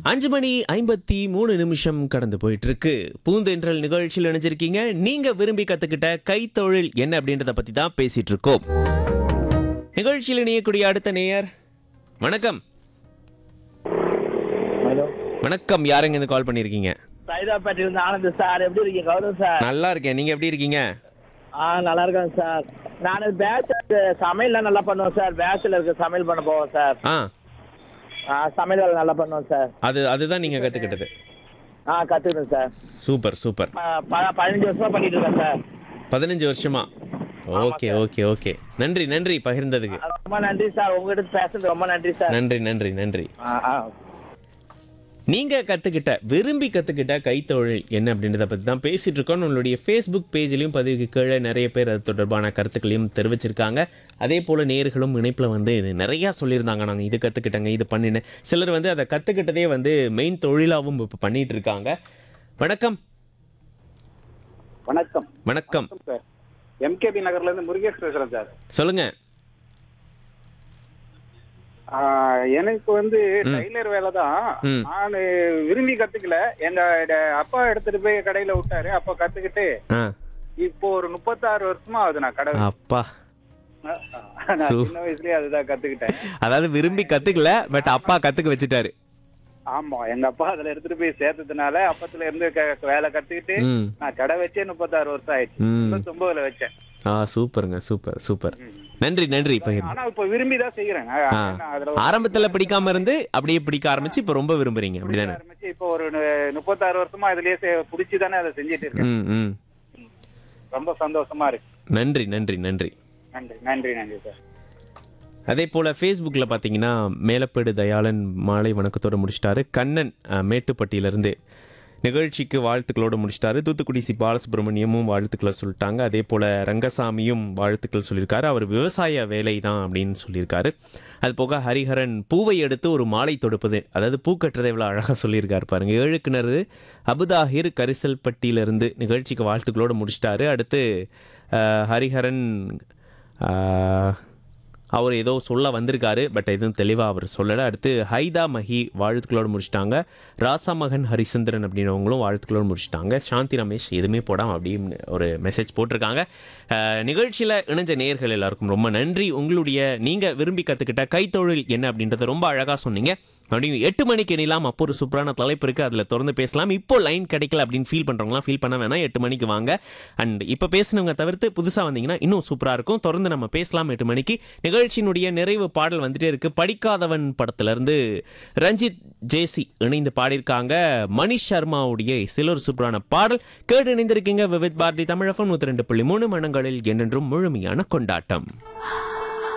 அஞ்சு மணி ஐம்பத்தி மூணு நிமிஷம் கடந்து போயிட்டு இருக்கு பூந்தென்றல் நிகழ்ச்சியில் இணைஞ்சிருக்கீங்க நீங்க விரும்பி கத்துக்கிட்ட கைத்தொழில் என்ன அப்படின்றத பத்தி தான் பேசிட்டு இருக்கோம் நிகழ்ச்சியில் இணையக்கூடிய அடுத்த நேயர் வணக்கம் ஹலோ வணக்கம் யாருங்க இருந்து கால் பண்ணியிருக்கீங்க சைதாப்பேட்டையில இருந்து ஆனந்த் சார் எப்படி இருக்கீங்க கௌரவ் சார் நல்லா இருக்கேன் நீங்க எப்படி இருக்கீங்க ஆ நல்லா இருக்கேன் சார் நான் பேச்சுலர் சமையல்லாம் நல்லா பண்ணுவேன் சார் பேச்சுலருக்கு சமையல் பண்ண போவேன் சார் ஆ ஆ சமையல் வேலை நல்லா பண்ணுவேன் சார் அது அதுதான் நீங்க கத்துக்கிட்டது ஆ கற்றுக்கிறேன் சார் சூப்பர் சூப்பர் ப- ப- பதினஞ்சு வருஷமா பண்ணிட்டு இருக்கேன் சார் பதினஞ்சு வருஷமா ஓகே ஓகே ஓகே நன்றி நன்றி பகிர்ந்ததுக்கு ரொம்ப நன்றி சார் உங்ககிட்ட பேசுறது ரொம்ப நன்றி சார் நன்றி நன்றி நன்றி ஆ ஆ நீங்க கத்துக்கிட்ட விரும்பி கத்துக்கிட்ட கைத்தொழில் என்ன அப்படின்றத பத்தி தான் பேசிட்டு இருக்கோம் நம்மளுடைய ஃபேஸ்புக் பேஜ்லயும் பதிவுக்கு கீழே நிறைய பேர் அது தொடர்பான கருத்துக்களையும் தெரிவிச்சிருக்காங்க அதே போல நேர்களும் இணைப்புல வந்து நிறைய சொல்லியிருந்தாங்க நாங்க இது கத்துக்கிட்டங்க இது பண்ணினேன் சிலர் வந்து அதை கத்துக்கிட்டதே வந்து மெயின் தொழிலாவும் இப்போ பண்ணிட்டு இருக்காங்க வணக்கம் வணக்கம் வணக்கம் சார் எம்கேபி நகர்ல இருந்து முருகேஷ் பேசுறேன் சார் சொல்லுங்க ஆஹ் எனக்கு வந்து டைலர் வேலை தான் ம். நான் விரும்பி கத்துக்கல எங்க ட- அப்பா எடுத்துட்டு போய் கடையில விட்டாரு அப்ப கத்துக்கிட்டு ஆ இப்போ ஒரு முப்பத்தாறு வருஷமா ஆகுது நான் கடை அப்பா நான் சின்ன வயசுலயே அதுதான் கத்துக்கிட்டேன் அதாவது விரும்பி கத்துக்கல பட் அப்பா கத்துக்க வச்சுட்டாரு ஆமா எங்க அப்பா அதுல எடுத்துட்டு போய் சேர்த்ததுனால அப்பத்துல இருந்து க- வேலை கத்துக்கிட்டு ம் நான் கடை வச்சே முப்பத்தாறு வருஷம் ஆயிடுச்சு ம். முப்பத்தொன்பதுல வச்சேன் ஆ சூப்பருங்க சூப்பர் சூப்பர் நன்றி நன்றி பகிர்ந்து ஆனா இப்ப விரும்பி தான் செய்யறேன் ஆ. அதுல ஆரம்பத்துல பிடிக்காம இருந்து அப்படியே பிடிக்க ஆரம்பிச்சு இப்ப ரொம்ப விரும்புறீங்க அப்படிதானே ஆரம்பிச்சு இப்போ ஒரு நு- முப்பத்தாறு வருஷமா இதுலயே செ- புடிச்சு தானே அதை செஞ்சுட்டு இருக்கேன் ம் ம் ரொம்ப சந்தோஷமா இருக்கு நன்றி நன்றி நன்றி நன்றி நன்றி நன்றி சார் அதே போல் ஃபேஸ்புக்கில் பார்த்தீங்கன்னா மேலப்பேடு தயாளன் மாலை வணக்கத்தோடு முடிச்சிட்டாரு கண்ணன் அஹ், மேட்டுப்பட்டியிலேருந்து நிகழ்ச்சிக்கு வாழ்த்துக்களோடு முடிச்சிட்டாரு தூத்துக்குடி சி பாலசுப்ரமணியமும் வாழ்த்துக்களை சொல்லிட்டாங்க அதே போல் ரங்கசாமியும் வாழ்த்துக்கள் சொல்லியிருக்காரு அவர் விவசாய வேலை தான் அப்படின்னு சொல்லியிருக்காரு அது போக ஹரிஹரன் பூவை எடுத்து ஒரு மாலை தொடுப்பது அதாவது பூ கட்டுறதை எவ்வளோ அழகாக சொல்லியிருக்காரு பாருங்க ஏழு கிணறு அபுதாஹிர் கரிசல்பட்டியிலிருந்து நிகழ்ச்சிக்கு வாழ்த்துக்களோடு முடிச்சிட்டாரு அடுத்து அஹ், ஹரிஹரன் அஹ், அவர் ஏதோ சொல்ல வந்திருக்காரு பட் எதுவும் தெளிவாக அவர் சொல்லலை அடுத்து ஹைதா மஹி வாழ்த்துக்களோடு முடிச்சிட்டாங்க ராசா மகன் ஹரிசந்திரன் அப்படின்றவங்களும் வாழ்த்துக்களோடு முடிச்சிட்டாங்க சாந்தி ரமேஷ் எதுவுமே போடாமல் அப்படின்னு ஒரு மெசேஜ் போட்டிருக்காங்க நிகழ்ச்சியில் இணைஞ்ச நேயர்கள் எல்லாருக்கும் ரொம்ப நன்றி உங்களுடைய நீங்கள் விரும்பி கற்றுக்கிட்ட கைத்தொழில் என்ன அப்படின்றத ரொம்ப அழகாக சொன்னீங்க மறுபடியும் எட்டு மணிக்கு இணையலாம் அப்போ ஒரு சூப்பரான தலைப்பு இருக்குது அதில் திறந்து பேசலாம் இப்போ லைன் கிடைக்கல அப்படின்னு ஃபீல் பண்ணுறவங்களாம் ஃபீல் பண்ண வேணாம் எட்டு மணிக்கு வாங்க அண்ட் இப்போ பேசினவங்க தவிர்த்து புதுசாக வந்தீங்கன்னா இன்னும் சூப்பராக இருக்கும் தொடர்ந்து நம்ம பேசலாம் எட்டு மணிக்கு நிகழ்ச்சியினுடைய நிறைவு பாடல் வந்துட்டே இருக்கு படிக்காதவன் படத்திலிருந்து ரஞ்சித் ஜேசி இணைந்து பாடியிருக்காங்க மணிஷ் சர்மாவுடைய சிலர் சூப்பரான பாடல் கேட்டு இணைந்திருக்கீங்க விவித் பாரதி தமிழகம் நூற்றி ரெண்டு புள்ளி மூணு மனங்களில் என்றென்றும் முழுமையான கொண்டாட்டம்